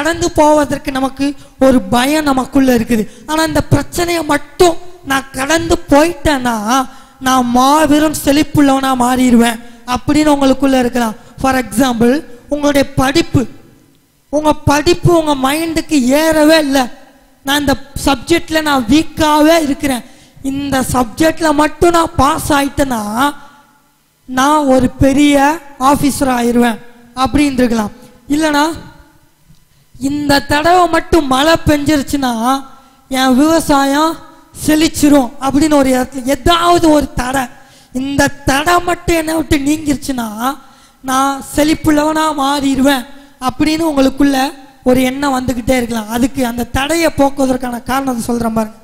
கடந்து போவதற்கு நமக்கு ஒரு பயம் நமக்குள்ள இருக்குது ஆனா இந்த பிரச்சனையை மட்டும் நான் கடந்து போயிட்டேன்னா நான் மாபெரும் செழிப்புள்ளவனா மாறிடுவேன் அப்படின்னு உங்களுக்குள்ள இருக்கலாம் ஃபார் எக்ஸாம்பிள் உங்களுடைய படிப்பு உங்க படிப்பு உங்க மைண்டுக்கு ஏறவே இல்லை நான் இந்த சப்ஜெக்ட்ல நான் வீக்காவே இருக்கிறேன் இந்த சப்ஜெக்ட்ல மட்டும் நான் பாஸ் ஆயிட்டேன்னா நான் ஒரு பெரிய ஆபீசர் ஆயிருவேன் அப்படின்னு இருக்கலாம் இல்லைனா இந்த தடவை மட்டும் மழை பெஞ்சிருச்சுன்னா என் விவசாயம் செழிச்சிரும் அப்படின்னு ஒரு இடத்துல ஏதாவது ஒரு தடை இந்த தடை மட்டும் என்னை விட்டு நீங்கிருச்சுன்னா நான் செழிப்புள்ளவனா மாறிடுவேன் அப்படின்னு உங்களுக்குள்ள ஒரு எண்ணம் வந்துக்கிட்டே இருக்கலாம் அதுக்கு அந்த தடையை போக்குவதற்கான காரணத்தை சொல்றேன் பாருங்க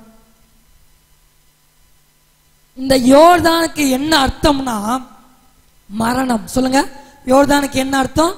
இந்த யோர்தானுக்கு என்ன அர்த்தம்னா மரணம் சொல்லுங்க யோர்தானுக்கு என்ன அர்த்தம்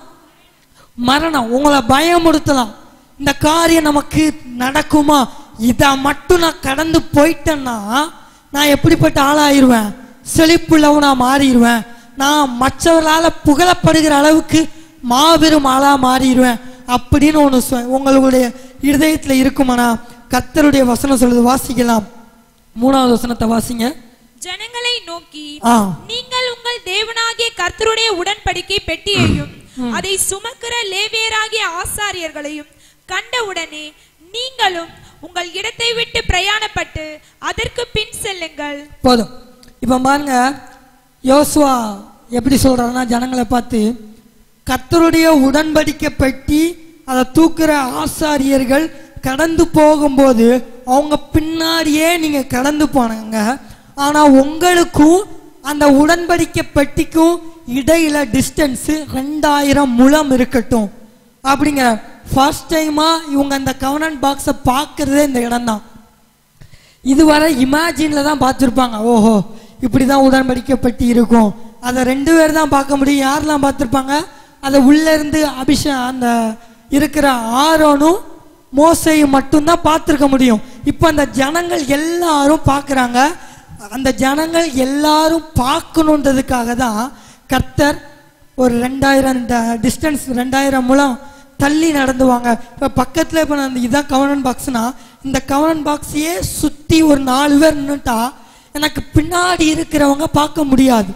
மரணம் உங்களை பயமுறுத்தலாம் இந்த காரியம் நமக்கு நடக்குமா இதை மட்டும் நான் கடந்து போயிட்டேன்னா நான் எப்படிப்பட்ட ஆளாயிருவேன் செழிப்புள்ளவனா மாறிடுவேன் நான் மற்றவர்களால் புகழப்படுகிற அளவுக்கு மாபெரும் ஆளா மாறிடுவேன் அப்படின்னு ஒன்று சொ- உங்களுடைய இருதயத்தில் இருக்குமானா கர்த்தருடைய வசனம் சொல்லுது வாசிக்கலாம் மூணாவது வசனத்தை வாசிங்க ஜனங்களை நோக்கி ஆ நீங்கள் உங்கள் தேவனாகிய கர்த்தருடைய உடன்படிக்கை பெட்டியையும் அதை சுமக்கிற லேவியராகிய ஆசாரியர்களையும் கண்டவுடனே நீங்களும் உங்கள் இடத்தை விட்டு பிரயாணப்பட்டு அதற்கு பின் செல்லுங்கள் போதும் இப்போ பாருங்க யோசுவா எப்படி சொல்றாருன்னா ஜனங்களை பார்த்து கர்த்தருடைய உடன்படிக்கை பெட்டி அதை தூக்குற ஆசாரியர்கள் கடந்து போகும்போது அவங்க பின்னாடியே நீங்க கடந்து போனாங்க ஆனா உங்களுக்கும் அந்த உடன்படிக்கை பெட்டிக்கும் இடையில டிஸ்டன்ஸ் ரெண்டாயிரம் முழம் இருக்கட்டும் அப்படிங்கிற ஃபர்ஸ்ட் டைமா இவங்க அந்த கவர்னன் பாக்ஸை பார்க்கறதே இந்த இடம்தான் இதுவரை இமேஜின்ல தான் பார்த்துருப்பாங்க ஓஹோ இப்படி தான் உடன்படிக்கை பெட்டி இருக்கும் அதை ரெண்டு பேர் தான் பார்க்க முடியும் யாரெல்லாம் பார்த்துருப்பாங்க அதை உள்ள இருந்து அபிஷே அந்த இருக்கிற ஆரோனும் மோசையும் மட்டும்தான் பார்த்துருக்க முடியும் இப்போ அந்த ஜனங்கள் எல்லாரும் பார்க்குறாங்க அந்த ஜனங்கள் எல்லாரும் பார்க்கணுன்றதுக்காக தான் கர்த்தர் ஒரு ரெண்டாயிரம் இந்த டிஸ்டன்ஸ் ரெண்டாயிரம் முழம் தள்ளி நடந்து வாங்க இப்போ பக்கத்தில் இப்போ நான் இதான் கவர்னன் பாக்ஸ்னா இந்த கவர்னன் பாக்ஸையே சுற்றி ஒரு நாலு பேர் நின்றுட்டா எனக்கு பின்னாடி இருக்கிறவங்க பார்க்க முடியாது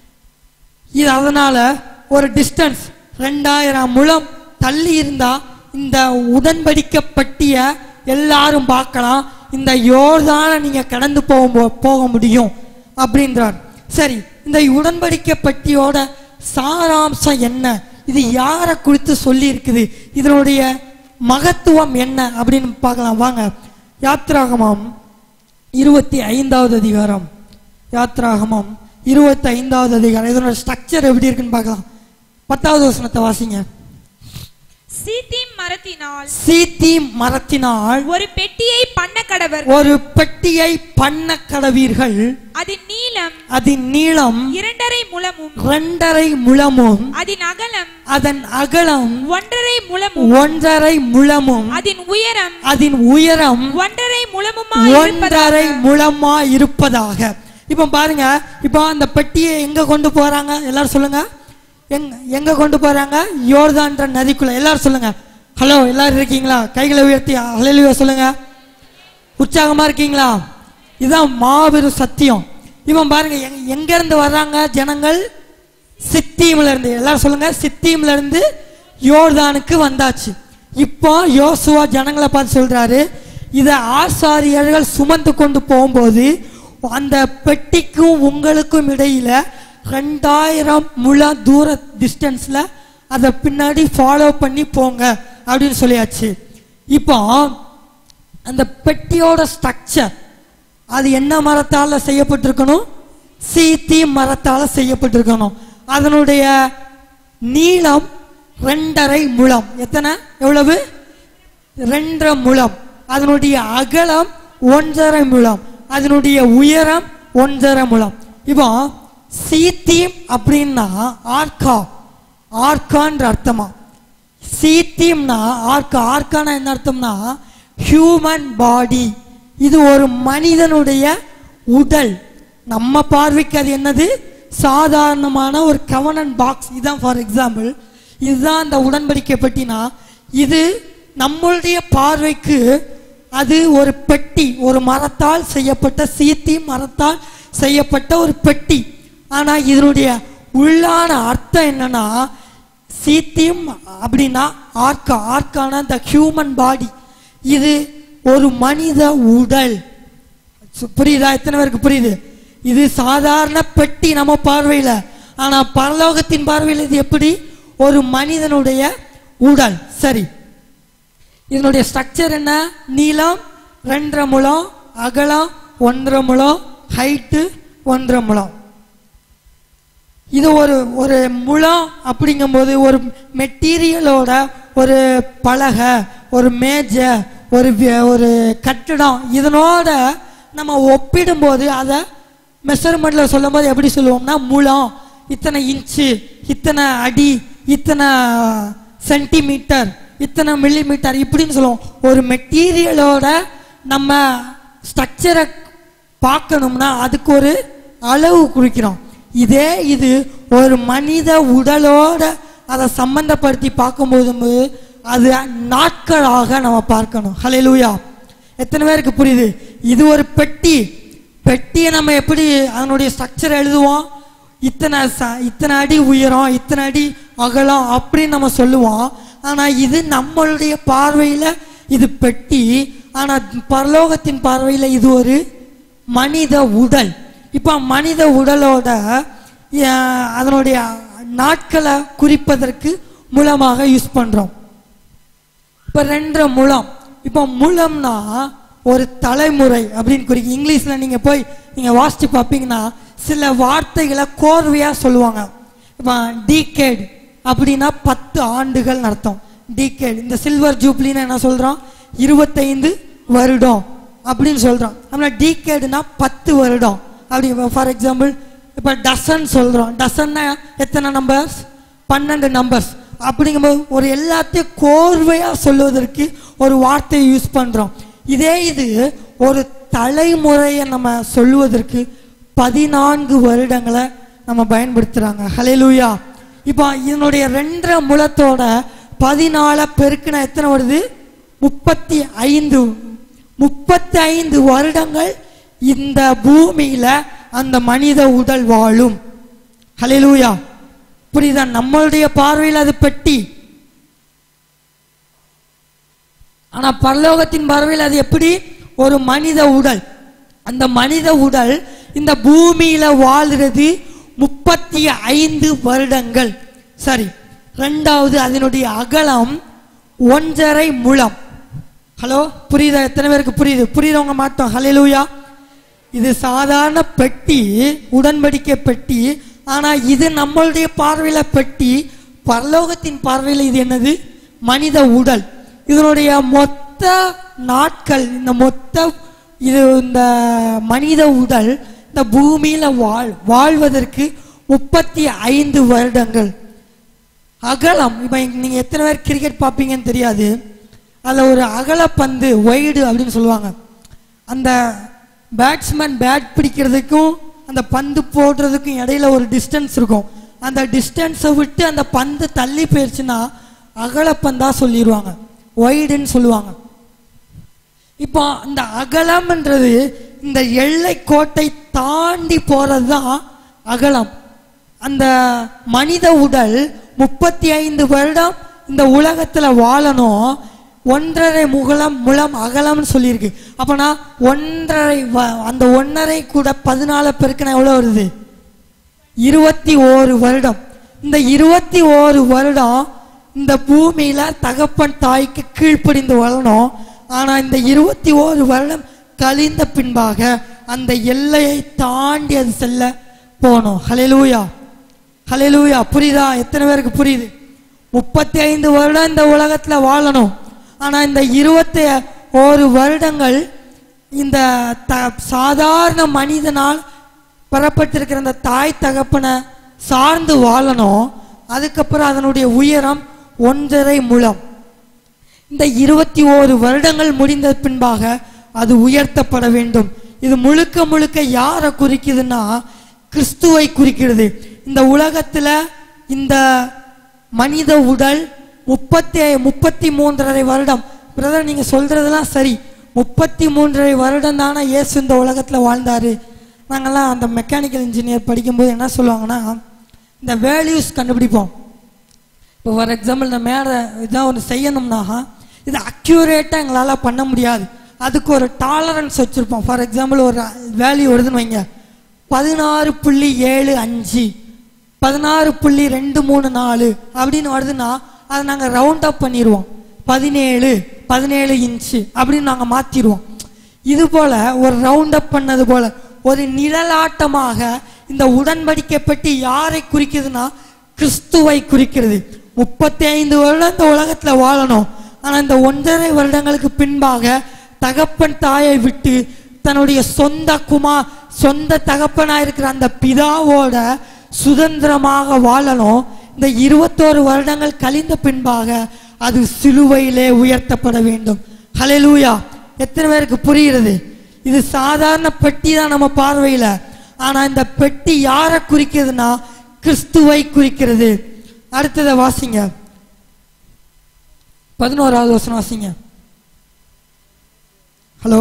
இது அதனால ஒரு டிஸ்டன்ஸ் ரெண்டாயிரம் முழம் தள்ளி இருந்தா இந்த உடன்படிக்கை பட்டிய எல்லாரும் பார்க்கலாம் இந்த யோர்தான நீங்க கடந்து போக போக முடியும் அப்படின்றார் சரி இந்த உடன்படிக்கை பட்டியோட சாராம்சம் என்ன இது யாரை குறித்து சொல்லி இருக்குது இதனுடைய மகத்துவம் என்ன அப்படின்னு பார்க்கலாம் வாங்க யாத்ராகமம் இருபத்தி ஐந்தாவது அதிகாரம் யாத்ராகமம் இருபத்தி ஐந்தாவது அதிகாரம் இதனோட ஸ்ட்ரக்சர் எப்படி இருக்குன்னு பார்க்கலாம் பத்தாவது வசனத்தை வாசிங்க சீத்திம் மரத்தினால் சீத்தீம் மரத்தினால் ஒரு பெட்டியை பண்ண கடவர் ஒரு பெட்டியை பண்ண கடவீர்கள் அதன் நீளம் அதன் நீளம் இரண்டரை முழமும் இரண்டரை முழமும் அதன் அகலம் அதன் அகலம் ஒன்றரை முழமும் ஒன்றரை முழமும் அதன் உயரம் அதன் உயரம் ஒன்றரை முழமுமா ஒன்றரை முழமா இருப்பதாக இப்போ பாருங்க இப்போ அந்த பெட்டியை எங்க கொண்டு போறாங்க எல்லாரும் சொல்லுங்க எங்க எங்க கொண்டு போறாங்க யோர்தான்ற நதிக்குள்ள எல்லாரும் சொல்லுங்க ஹலோ எல்லாரும் இருக்கீங்களா கைகளை உயர்த்தி ஹalleluya சொல்லுங்க உற்சாகமா இருக்கீங்களா இதுதான் மாபெரும் சத்தியம் இவன் பாருங்க எங்க- எங்க இருந்து வர்றாங்க ஜனங்கள் சித்தீம்ல இருந்து எல்லாரும் சொல்லுங்க சித்தீம்ல இருந்து யோர்தானுக்கு வந்தாச்சு இப்போ யோசுவா ஜனங்களை பார்த்து சொல்றாரு இதை ஆசாரியர்கள் சுமந்து கொண்டு போகும்போது அந்த பெட்டிக்கும் உங்களுக்கும் இடையில ரெண்டாயிரம் முழ தூர டிஸ்டன்ஸ்ல அதை பின்னாடி ஃபாலோ பண்ணி போங்க அப்படின்னு சொல்லியாச்சு இப்போ அந்த பெட்டியோட ஸ்ட்ரக்சர் அது என்ன மரத்தால செய்யப்பட்டிருக்கணும் சீத்தி மரத்தால செய்யப்பட்டிருக்கணும் அதனுடைய நீளம் ரெண்டரை முழம் எத்தனை எவ்வளவு ரெண்டரை முழம் அதனுடைய அகலம் ஒன்றரை முழம் அதனுடைய உயரம் ஒன்றரை முழம் இப்போ சீத்தீம் அப்படின்னா ஆர்கா ஆர்கான்ற அர்த்தமா சீத்தீம்னா ஆர்கா ஆர்கானா என்ன அர்த்தம்னா ஹியூமன் பாடி இது ஒரு மனிதனுடைய உடல் நம்ம பார்வைக்கு அது என்னது சாதாரணமான ஒரு கவனன் பாக்ஸ் இதுதான் ஃபார் எக்ஸாம்பிள் இதுதான் அந்த உடன்படிக்கை பெட்டினா இது நம்மளுடைய பார்வைக்கு அது ஒரு பெட்டி ஒரு மரத்தால் செய்யப்பட்ட சீத்தி மரத்தால் செய்யப்பட்ட ஒரு பெட்டி ஆனா இதனுடைய உள்ளான அர்த்தம் என்னன்னா சீத்தியம் அப்படின்னா ஆர்க்கா ஆர்க்கான த ஹியூமன் பாடி இது ஒரு மனித உடல் சு- புரியுதா எத்தனை பேருக்கு புரியுது இது சாதாரண பெட்டி நம்ம பார்வையில ஆனா பரலோகத்தின் பார்வையில் இது எப்படி ஒரு மனிதனுடைய உடல் சரி இதனுடைய ஸ்ட்ரக்சர் என்ன நீளம் ரெண்டரை முழம் அகலம் ஒன்றரை முழம் ஹைட்டு ஒன்றரை முழம் இது ஒரு ஒரு முழம் அப்படிங்கும்போது ஒரு மெட்டீரியலோட ஒரு பலகை ஒரு மேஜை ஒரு வி- ஒரு கட்டிடம் இதனோட நம்ம ஒப்பிடும்போது அதை மெஷர்மெண்ட்ல சொல்லும்போது எப்படி சொல்லுவோம்னா முழம் இத்தனை இன்ச்சு இத்தனை அடி இத்தனை சென்டிமீட்டர் இத்தனை மில்லிமீட்டர் இப்படின்னு சொல்லுவோம் ஒரு மெட்டீரியலோட நம்ம ஸ்ட்ரக்சரை பார்க்கணும்னா அதுக்கு ஒரு அளவு குறிக்கிறோம் இதே இது ஒரு மனித உடலோட அதை சம்பந்தப்படுத்தி பார்க்கும்போது அது நாட்களாக நம்ம பார்க்கணும் ஹalleluya எத்தனை பேருக்கு புரியுது இது ஒரு பெட்டி பெட்டியை நம்ம எப்படி அதனுடைய ஸ்ட்ரக்சர் எழுதுவோம் இத்தனை ச- இத்தனை அடி உயரம் இத்தனை அடி அகலம் அப்படின்னு நம்ம சொல்லுவோம் ஆனா இது நம்மளுடைய பார்வையில இது பெட்டி ஆனா பரலோகத்தின் பார்வையில இது ஒரு மனித உடல் இப்போ மனித உடலோட அஹ், அதனுடைய நாட்களை குறிப்பதற்கு மூலமாக யூஸ் பண்றோம் இப்போ ரெண்டரை முழம் இப்போ முழம்னா ஒரு தலைமுறை அப்படின்னு குறிக்கும் இங்கிலீஷ்ல நீங்க போய் நீங்க வாசிச்சு பார்ப்பீங்கன்னா சில வார்த்தைகளை கோர்வையா சொல்லுவாங்க இப்போ டீகேட் அப்படின்னா பத்து ஆண்டுகள் அர்த்தம் டீகேட் இந்த சில்வர் ஜூப்ளின்னு என்ன சொல்றோம் இருபத்தைந்து வருடம் அப்படின்னு சொல்றோம் நம்ம டீகேடுனா பத்து வருடம் அப்படி ஃபார் எக்ஸாம்பிள் இப்போ டசன் சொல்றோம் டசன்னா எத்தனை நம்பர்ஸ் பன்னெண்டு நம்பர்ஸ் அப்படிங்கும்போது ஒரு எல்லாத்தையும் கோர்வையா சொல்லுவதற்கு ஒரு வார்த்தையை யூஸ் பண்றோம் இதே இது ஒரு தலைமுறையை நம்ம சொல்லுவதற்கு பதினான்கு வருடங்களை நம்ம பயன்படுத்துறாங்க ஹalleluya இப்போ இதனுடைய ரெண்டரை முழத்தோட பதினால பெருக்குனா எத்தனை வருது முப்பத்தி ஐந்து முப்பத்தி ஐந்து வருடங்கள் இந்த பூமியில அந்த மனித உடல் வாழும் ஹalleluya புரியுதா நம்மளுடைய பார்வையில் அது பெட்டி ஆனா பரலோகத்தின் பார்வையில் அது எப்படி ஒரு மனித உடல் அந்த மனித உடல் இந்த பூமியில வாழ்கிறது முப்பத்தி ஐந்து வருடங்கள் சரி ரெண்டாவது அதனுடைய அகலம் ஒன்றரை முழம் ஹலோ புரியுதா எத்தனை பேருக்கு புரியுது புரியுறவங்க மாட்டோம் ஹalleluya இது சாதாரண பெட்டி உடன்படிக்கை பெட்டி ஆனா இது நம்மளுடைய பார்வையில பெட்டி பரலோகத்தின் பார்வையில் இது என்னது மனித உடல் இதனுடைய மொத்த நாட்கள் இந்த மொத்த இது இந்த மனித உடல் இந்த பூமியில வாழ் வாழ்வதற்கு முப்பத்தி ஐந்து வருடங்கள் அகலம் இப்போ நீங்க எத்தனை பேர் கிரிக்கெட் பார்ப்பீங்கன்னு தெரியாது அதில் ஒரு அகலப்பந்து ஒய்டு அப்படின்னு சொல்லுவாங்க அந்த பேட்ஸ்மேன் பேட் பிடிக்கிறதுக்கும் அந்த பந்து போடுறதுக்கும் இடையில ஒரு டிஸ்டன்ஸ் இருக்கும் அந்த டிஸ்டன்ஸை விட்டு அந்த பந்து தள்ளி போயிடுச்சுன்னா அகலப்பந்தா சொல்லிடுவாங்க ஒய்டுன்னு சொல்லுவாங்க இப்போ இந்த அகலம்ன்றது இந்த எல்லை கோட்டை தாண்டி போறது தான் அகலம் அந்த மனித உடல் முப்பத்தி ஐந்து வருடம் இந்த உலகத்துல வாழணும் ஒன்றரை முகலம் முழம் அகலம்னு சொல்லியிருக்கு அப்பனா ஒன்றரை வ- அந்த ஒன்றரை கூட பதினாலு பெருக்குனா எவ்வளவு வருது இருபத்தி ஓரு வருடம் இந்த இருபத்தி ஓரு வருடம் இந்த பூமியில தகப்பன் தாய்க்கு கீழ்ப்படிந்து வாழணும் ஆனா இந்த இருபத்தி ஓரு வருடம் கழிந்த பின்பாக அந்த எல்லையை தாண்டி அது செல்ல போகணும் ஹalleluya ஹalleluya புரியுதா எத்தனை பேருக்கு புரியுது முப்பத்தி ஐந்து வருடம் இந்த உலகத்துல வாழணும் ஆனா இந்த இருபத்தி ஓரு வருடங்கள் இந்த த சாதாரண மனிதனால் பெறப்பட்டிருக்கிற அந்த தாய் தகப்பனை சார்ந்து வாழணும் அதுக்கப்புறம் அதனுடைய உயரம் ஒன்றரை முழம் இந்த இருபத்தி ஓரு வருடங்கள் முடிந்த பின்பாக அது உயர்த்தப்பட வேண்டும் இது முழுக்க முழுக்க யாரை குறிக்குதுன்னா கிறிஸ்துவை குறிக்கிறது இந்த உலகத்துல இந்த மனித உடல் முப்பத்தி முப்பத்தி மூன்றரை வருடம் பிரதர் நீங்க சொல்றதெல்லாம் சரி முப்பத்தி மூன்றரை வருடம் தானே இயேசு இந்த உலகத்துல வாழ்ந்தாரு நாங்கெல்லாம் அந்த மெக்கானிக்கல் இன்ஜினியர் படிக்கும்போது என்ன சொல்லுவாங்கன்னா இந்த வேல்யூஸ் கண்டுபிடிப்போம் இப்போ ஃபார் எக்ஸாம்பிள் இந்த மேலே இதான் ஒன்று செய்யணும்னா இது அக்யூரேட்டாக எங்களால் பண்ண முடியாது அதுக்கு ஒரு டாலரன்ஸ் வச்சுருப்போம் ஃபார் எக்ஸாம்பிள் ஒரு வேல்யூ வருதுன்னு வைங்க பதினாறு புள்ளி ஏழு அஞ்சு பதினாறு புள்ளி ரெண்டு மூணு நாலு அப்படின்னு வருதுன்னா அதை நாங்கள் ரவுண்ட் அப் பண்ணிடுவோம் பதினேழு பதினேழு இன்ச்சு அப்படின்னு நாங்கள் மாற்றிடுவோம் இது போல ஒரு ரவுண்ட் அப் பண்ணது போல ஒரு நிழலாட்டமாக இந்த உடன்படிக்கை பெட்டி யாரை குறிக்குதுன்னா கிறிஸ்துவை குறிக்கிறது முப்பத்தி ஐந்து வருடம் இந்த உலகத்துல வாழணும் ஆனா இந்த ஒன்றரை வருடங்களுக்கு பின்பாக தகப்பன் தாயை விட்டு தன்னுடைய சொந்த குமா சொந்த தகப்பனா இருக்கிற அந்த பிதாவோட சுதந்திரமாக வாழணும் இந்த இருபத்தோரு வருடங்கள் கழிந்த பின்பாக அது சிலுவையிலே உயர்த்தப்பட வேண்டும் ஹalleluya எத்தனை பேருக்கு புரிகிறது இது சாதாரண பெட்டி தான் நம்ம பார்வையில ஆனா இந்த பெட்டி யாரை குறிக்கிறதுனா கிறிஸ்துவை குறிக்கிறது அடுத்ததை வாசிங்க பதினோராவது வசனம் வாசிங்க ஹலோ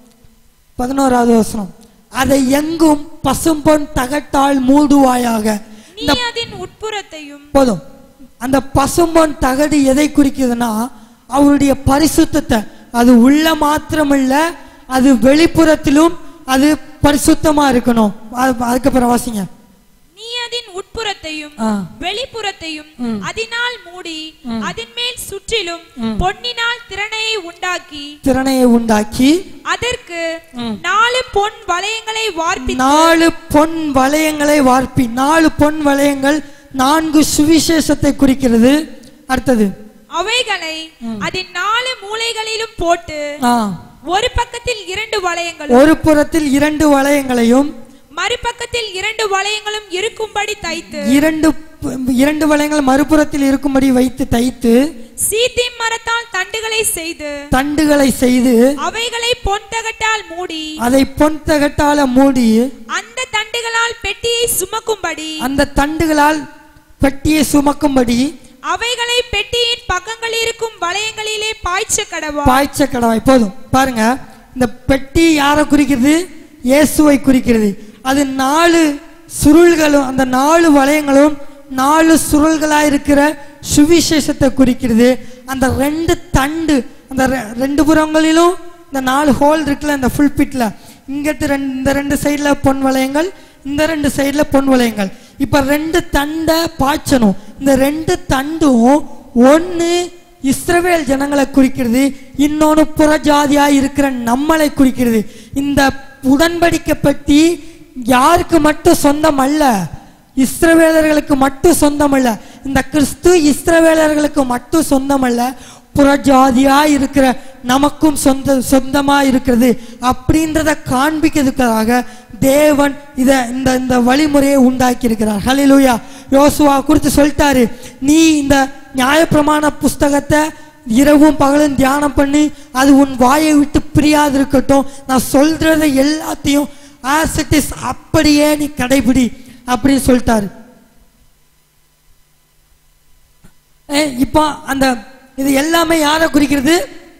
பதினோராவது வசனம் அதை எங்கும் பசும்பொன் தகட்டால் மூடுவாயாக நீ இந்த அதன் உட்புறத்தையும் போதும் அந்த பசும்பொன் தகடு எதை குறிக்குதுன்னா அவருடைய பரிசுத்தத்தை அது உள்ள மாத்திரமில்ல அது வெளிப்புறத்திலும் அது பரிசுத்தமா இருக்கணும் அது- அதுக்கப்புறம் வாசிங்க நீ அதன் உட்புறத்தையும் ஆ. வெளிப்புறத்தையும் ம். அதனால் மூடி ம். அதன் மேல் சுற்றிலும் ம். பொன்னினால் திறனையை உண்டாக்கி திறனையை உண்டாக்கி அதற்கு ம். நாலு பொன் வளையங்களை வார்ப்பி நாலு பொன் வளையங்களை வார்ப்பி நாலு பொன் வளையங்கள் நான்கு சுவிசேஷத்தை குறிக்கிறது அடுத்தது அவைகளை அதன் நாலு மூலைகளிலும் போட்டு ஆ, ஒரு பக்கத்தில் இரண்டு வளையங்களும் ஒரு புறத்தில் இரண்டு வளையங்களையும் மறுபக்கத்தில் இரண்டு வளையங்களும் இருக்கும்படி தைத்து இரண்டு ப- இரண்டு வளையங்கள் மறுபுறத்தில் இருக்கும்படி வைத்து தைத்து சீத்திம் மரத்தால் தண்டுகளை செய்து தண்டுகளை செய்து அவைகளை பொன் தகட்டால் மூடி அதை பொன் தகட்டால மூடி அந்த தண்டுகளால் பெட்டியை சுமக்கும்படி அந்த தண்டுகளால் பெட்டியை சுமக்கும்படி அவைகளை பெட்டியின் பக்கங்கள் இருக்கும் வளையங்களிலே பாய்ச்ச கடவா பாய்ச்ச கடவாய் போதும் பாருங்க இந்த பெட்டி யாரை குறிக்கிறது இயேசுவை குறிக்கிறது அது நாலு சுருள்களும் அந்த நாலு வளையங்களும் நாலு சுருள்களாக இருக்கிற சுவிசேஷத்தை குறிக்கிறது அந்த ரெண்டு தண்டு அந்த ரெ- ரெண்டு புறங்களிலும் இந்த நாலு ஹோல் இருக்குல்ல இந்த ஃபுல் பிட்ல இங்கிட்டு ரெண்டு இந்த ரெண்டு சைடில் பொன் வளையங்கள் இந்த ரெண்டு சைடில் பொன் வளையங்கள் இப்போ ரெண்டு தண்டை பாய்ச்சணும் இந்த ரெண்டு தண்டும் ஒன்று இஸ்ரவேல் ஜனங்களை குறிக்கிறது இன்னொன்று புறஜாதியா இருக்கிற நம்மளை குறிக்கிறது இந்த உடன்படிக்கை பற்றி யாருக்கு மட்டும் சொந்தம் அல்ல இஸ்ரவேலர்களுக்கு மட்டும் சொந்தம் அல்ல இந்த கிறிஸ்து இஸ்ரவேலர்களுக்கு மட்டும் சொந்தம் அல்ல புறஜாதியா இருக்கிற நமக்கும் சொந்த சொந்தமா இருக்கிறது அப்படின்றத காண்பிக்கிறதுக்காக தேவன் இத இந்த இந்த வழிமுறையை உண்டாக்கி இருக்கிறார் ஹalleluya யோசுவா குறித்து சொல்லிட்டாரு நீ இந்த நியாயப்பிரமாண புஸ்தகத்தை இரவும் பகலும் தியானம் பண்ணி அது உன் வாயை விட்டு பிரியாது இருக்கட்டும் நான் சொல்றதை எல்லாத்தையும் ஆஸ் இட் இஸ் அப்படியே நீ கடைபிடி அப்படின்னு சொல்லிட்டாரு ஏ, இப்போ அந்த இது எல்லாமே யாரை குறிக்கிறது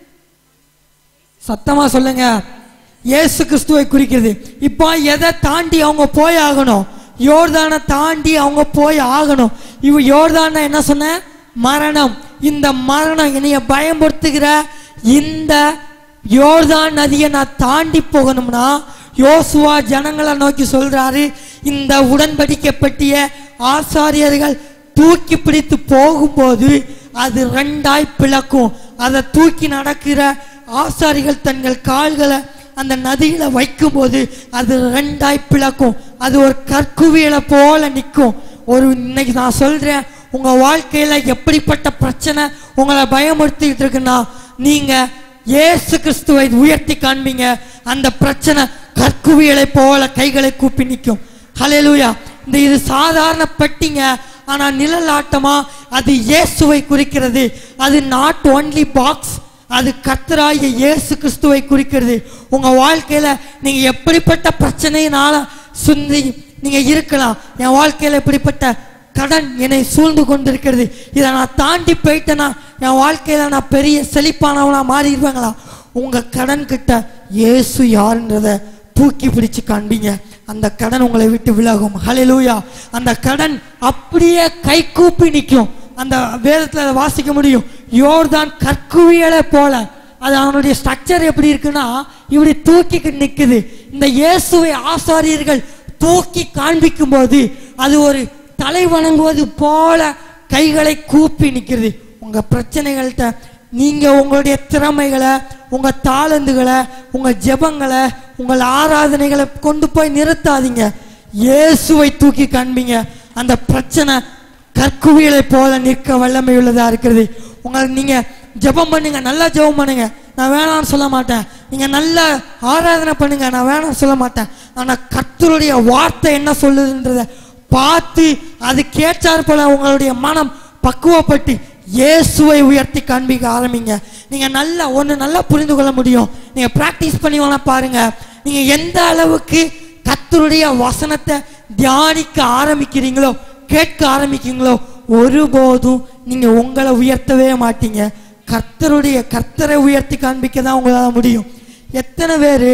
சத்தமா சொல்லுங்க இயேசு கிறிஸ்துவை குறிக்கிறது இப்போ எதை தாண்டி அவங்க போய் ஆகணும் யோர்தானை தாண்டி அவங்க போய் ஆகணும் இவ யோர்தான என்ன சொன்ன மரணம் இந்த மரணம் என்னைய பயமுறுத்துகிற இந்த யோர்தான் நதியை நான் தாண்டி போகணும்னா யோசுவா ஜனங்களை நோக்கி சொல்றாரு இந்த உடன்படிக்கை பற்றிய ஆசாரியர்கள் தூக்கி பிடித்து போகும்போது அது ரெண்டாய் பிளக்கும் அதை தூக்கி நடக்கிற ஆசாரிகள் தங்கள் கால்களை அந்த நதியில வைக்கும்போது அது ரெண்டாய் பிளக்கும் அது ஒரு கற்குவியலை போல நிற்கும் ஒரு இன்னைக்கு நான் சொல்றேன் உங்க வாழ்க்கையில எப்படிப்பட்ட பிரச்சனை உங்களை பயமுறுத்திட்டு இருக்குன்னா நீங்க இயேசு கிறிஸ்துவை உயர்த்தி காண்பீங்க அந்த பிரச்சனை கற்குவியலை போல கைகளை கூப்பி நிற்கும் ஹalleluya இந்த இது சாதாரண பெட்டிங்க ஆனா நிழலாட்டமா அது இயேசுவை குறிக்கிறது அது நாட் ஒன்லி பாக்ஸ் அது கர்த்தராகிய இயேசு கிறிஸ்துவை குறிக்கிறது உங்க வாழ்க்கையில நீங்க எப்படிப்பட்ட பிரச்சனையினால சுந்தி நீங்க இருக்கலாம் என் வாழ்க்கையில இப்படிப்பட்ட கடன் என்னை சூழ்ந்து கொண்டிருக்கிறது இதை நான் தாண்டி போயிட்டேன்னா என் வாழ்க்கையில நான் பெரிய செழிப்பானவனா மாறிடுவேங்களா உங்க கடன் கிட்ட இயேசு யாருன்றத தூக்கி பிடிச்சு காண்பீங்க அந்த கடன் உங்களை விட்டு விலகும் ஹalleluya அந்த கடன் அப்படியே கை கூப்பி நிற்கும் அந்த வேதத்துல அதை வாசிக்க முடியும் யோர்தான் கற்குவியலை போல அது அவனுடைய ஸ்ட்ரக்சர் எப்படி இருக்குன்னா இப்படி தூக்கிக்கிட்டு நிக்குது இந்த இயேசுவை ஆசாரியர்கள் தூக்கி காண்பிக்கும் போது அது ஒரு தலை வணங்குவது போல கைகளை கூப்பி நிற்கிறது உங்க பிரச்சனைகள்கிட்ட நீங்க உங்களுடைய திறமைகளை உங்க தாளந்துகளை உங்க ஜெபங்களை உங்கள் ஆராதனைகளை கொண்டு போய் நிறுத்தாதீங்க இயேசுவை தூக்கி காண்பீங்க அந்த பிரச்சனை கற்குவியலை போல நிற்க வல்லமை உள்ளதா இருக்கிறது உங்களுக்கு நீங்க ஜெபம் பண்ணுங்க நல்லா ஜெபம் பண்ணுங்க நான் வேணாம்னு சொல்ல மாட்டேன் நீங்க நல்லா ஆராதனை பண்ணுங்க நான் வேணாம்னு சொல்ல மாட்டேன் ஆனா கர்த்தருடைய வார்த்தை என்ன சொல்லுதுன்றத பார்த்து அது கேட்டார் போல உங்களுடைய மனம் பக்குவப்பட்டு இயேசுவை உயர்த்தி காண்பிக்க ஆரம்பிங்க நீங்க நல்லா ஒன்று நல்லா புரிந்து கொள்ள முடியும் நீங்க பிராக்டிஸ் பண்ணி வேணா பாருங்க நீங்க எந்த அளவுக்கு கர்த்தருடைய வசனத்தை தியானிக்க ஆரம்பிக்கிறீங்களோ கேட்க ஆரம்பிக்கிறீங்களோ ஒருபோதும் நீங்க உங்களை உயர்த்தவே மாட்டீங்க கர்த்தருடைய கர்த்தரை உயர்த்தி காண்பிக்க தான் உங்களால முடியும் எத்தனை பேர்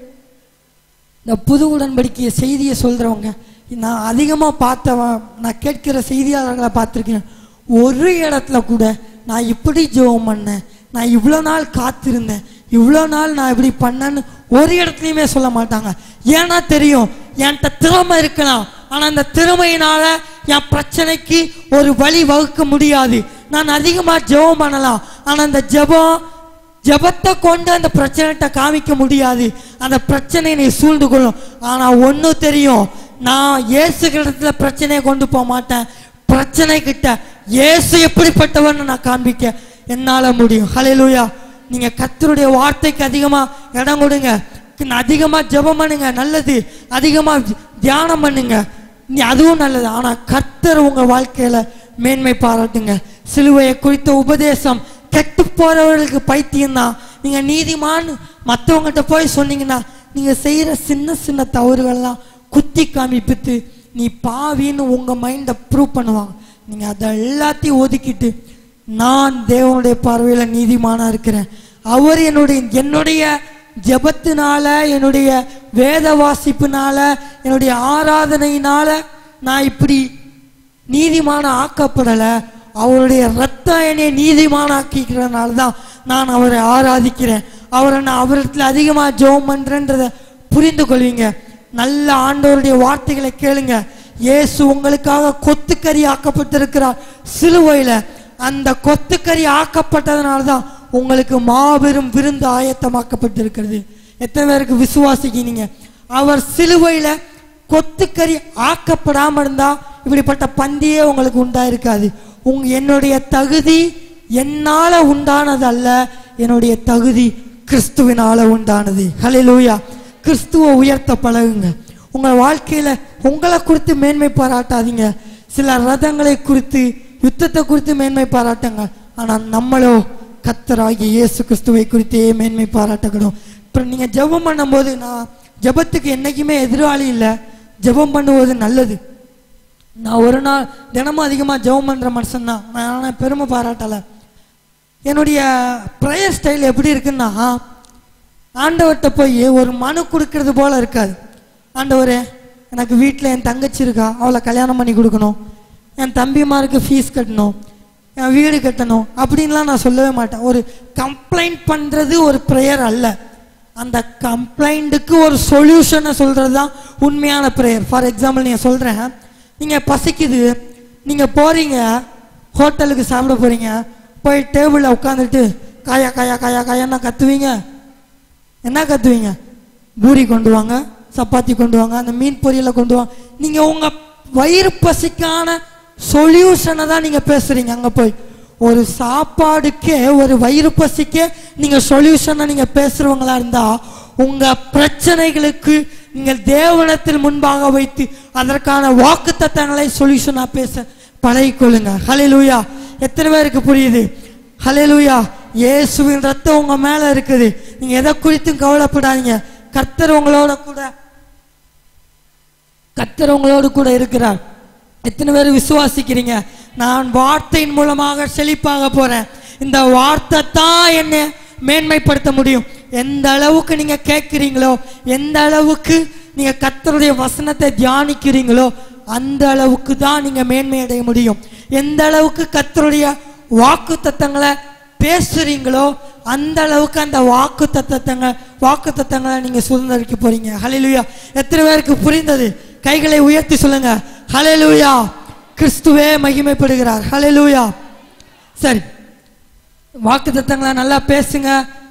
இந்த புது உடன்படிக்கைய செய்தியை சொல்றவங்க நான் அதிகமாக பார்த்தவன் நான் கேட்கிற செய்தியாளர்களை பார்த்துருக்கேன் ஒரு இடத்துல கூட நான் இப்படி ஜெபம் பண்ணேன் நான் இவ்வளோ நாள் காத்திருந்தேன் இவ்வளோ நாள் நான் இப்படி பண்ணேன்னு ஒரு இடத்துலையுமே சொல்ல மாட்டாங்க ஏன்னா தெரியும் என்கிட்ட திறமை இருக்கலாம் ஆனால் அந்த திறமையினால என் பிரச்சனைக்கு ஒரு வழி வகுக்க முடியாது நான் அதிகமாக ஜெபம் பண்ணலாம் ஆனால் அந்த ஜெபம் ஜெபத்தை கொண்டு அந்த பிரச்சனைகிட்ட காமிக்க முடியாது அந்த பிரச்சனை நீ சூழ்ந்து கொள்ளும் ஆனா ஒண்ணு தெரியும் நான் இயேசு கிட்டத்துல பிரச்சனையை கொண்டு போக மாட்டேன் பிரச்சனை கிட்ட இயேசு எப்படிப்பட்டவன்னு நான் காண்பிக்க என்னால முடியும் ஹalleluya நீங்க கர்த்தருடைய வார்த்தைக்கு அதிகமா இடம் கொடுங்க அதிகமா ஜெபம் பண்ணுங்க நல்லது அதிகமா தியானம் பண்ணுங்க நீ அதுவும் நல்லது ஆனா கர்த்தர் உங்க வாழ்க்கையில மேன்மை பாராட்டுங்க சிலுவையை குறித்த உபதேசம் கெட்டு போறவர்களுக்கு பைத்தியம் தான் நீங்க நீதிமான் மற்றவங்ககிட்ட போய் சொன்னீங்கன்னா நீங்க செய்யற சின்ன சின்ன தவறுகள்லாம் குத்தி காமிப்பித்து நீ பாவின்னு உங்க மைண்டை ப்ரூவ் பண்ணுவாங்க நீங்க அதை எல்லாத்தையும் ஒதுக்கிட்டு நான் தேவனுடைய பார்வையில நீதிமானா இருக்கிறேன் அவர் என்னுடைய என்னுடைய ஜெபத்தினால என்னுடைய வேத வாசிப்பினால என்னுடைய ஆராதனையினால நான் இப்படி நீதிமான ஆக்கப்படல அவருடைய ரத்தம் என்னை நீதிமானாக்கிக்கிறதுனால தான் நான் அவரை ஆராதிக்கிறேன் அவரை நான் அவரிடத்துல அதிகமாக ஜெபம் பண்றேன்றத புரிந்து கொள்வீங்க நல்ல ஆண்டவருடைய வார்த்தைகளை கேளுங்க இயேசு உங்களுக்காக கொத்துக்கறி ஆக்கப்பட்டிருக்கிறார் சிலுவையில அந்த கொத்துக்கறி ஆக்கப்பட்டதுனால தான் உங்களுக்கு மாபெரும் விருந்து ஆயத்தமாக்கப்பட்டிருக்கிறது எத்தனை பேருக்கு விசுவாசிக்கிறீங்க அவர் சிலுவையில கொத்துக்கறி ஆக்கப்படாம இருந்தா இப்படிப்பட்ட பந்தியே உங்களுக்கு உண்டாயிருக்காது உங்க என்னுடைய தகுதி என்னால உண்டானது அல்ல என்னுடைய தகுதி கிறிஸ்துவினால உண்டானது ஹalleluya கிறிஸ்துவ உயர்த்த பழகுங்க உங்க வாழ்க்கையில உங்களை குறித்து மேன்மை பாராட்டாதீங்க சில ரதங்களை குறித்து யுத்தத்தை குறித்து மேன்மை பாராட்டுங்க ஆனா நம்மளோ கத்தராகிய இயேசு கிறிஸ்துவை குறித்தே மேன்மை பாராட்டக்கணும் இப்போ நீங்க ஜெபம் பண்ணும்போது நான் ஜெபத்துக்கு என்னைக்குமே எதிராளி இல்லை ஜெபம் பண்ணுவது நல்லது நான் ஒரு நாள் தினமும் அதிகமாக ஜெபம் பண்ணுற மனுஷன் தான் நான் ஆனா பெருமை பாராட்டலை என்னுடைய ப்ரேயர் ஸ்டைல் எப்படி இருக்குன்னா ஆண்டவர்கிட்ட போய் ஒரு மனு கொடுக்கறது போல இருக்காது ஆண்டவரே எனக்கு வீட்டில் என் தங்கச்சி இருக்கா அவளை கல்யாணம் பண்ணி கொடுக்கணும் என் தம்பிமாருக்கு ஃபீஸ் கட்டணும் என் வீடு கட்டணும் அப்படின்லாம் நான் சொல்லவே மாட்டேன் ஒரு கம்ப்ளைண்ட் பண்ணுறது ஒரு ப்ரேயர் அல்ல அந்த கம்ப்ளைண்ட்டுக்கு ஒரு சொல்யூஷனை சொல்கிறது தான் உண்மையான ப்ரேயர் ஃபார் எக்ஸாம்பிள் நீங்கள் சொல்கிறேன் நீங்கள் பசிக்குது நீங்கள் போகிறீங்க ஹோட்டலுக்கு சாப்பிட போகிறீங்க போய் டேபிளில் உட்காந்துட்டு காயா காயா காயா காயான்னா கத்துவீங்க என்ன கத்துவீங்க பூரி கொண்டு வாங்க சப்பாத்தி கொண்டு வாங்க அந்த மீன் பொரியலை கொண்டு வாங்க நீங்க உங்க வயிறு பசிக்கான சொல்யூஷனை தான் நீங்க பேசுறீங்க அங்க போய் ஒரு சாப்பாடுக்கே ஒரு வயிறு பசிக்கே நீங்க சொல்யூஷனை நீங்க பேசுறவங்களா இருந்தா உங்க பிரச்சனைகளுக்கு நீங்கள் தேவனத்தில் முன்பாக வைத்து அதற்கான வாக்குத்தத்தங்களை சொல்யூஷனா பேச பழகிக்கொள்ளுங்க ஹalleluya எத்தனை பேருக்கு புரியுது ஹalleluya இயேசுவின் ரத்தம் உங்க மேல இருக்குது நீங்க எதை குறித்தும் கவலைப்படாதீங்க கர்த்தர் உங்களோட கூட கர்த்தர் உங்களோடு கூட இருக்கிறார் எத்தனை பேர் விசுவாசிக்கிறீங்க நான் வார்த்தையின் மூலமாக செழிப்பாக போறேன் இந்த வார்த்தை தான் என்னை மேன்மைப்படுத்த முடியும் எந்த அளவுக்கு நீங்க கேட்குறீங்களோ எந்த அளவுக்கு நீங்க கர்த்தருடைய வசனத்தை தியானிக்கிறீங்களோ அந்த அளவுக்கு தான் நீங்க மேன்மை அடைய முடியும் எந்த அளவுக்கு கர்த்தருடைய வாக்கு தத்தங்களை பேசுறீங்களோ அந்த அளவுக்கு அந்த வாக்கு தத்தங்கள் வாக்கு தத்தங்களை நீங்க சுதந்திரிக்க போறீங்க ஹalleluya எத்தனை பேருக்கு புரிந்தது கைகளை உயர்த்தி சொல்லுங்க ஹalleluya கிறிஸ்துவே மகிமைப்படுகிறார் ஹalleluya சரி வாக்கு தத்தங்களை நல்லா பேசுங்க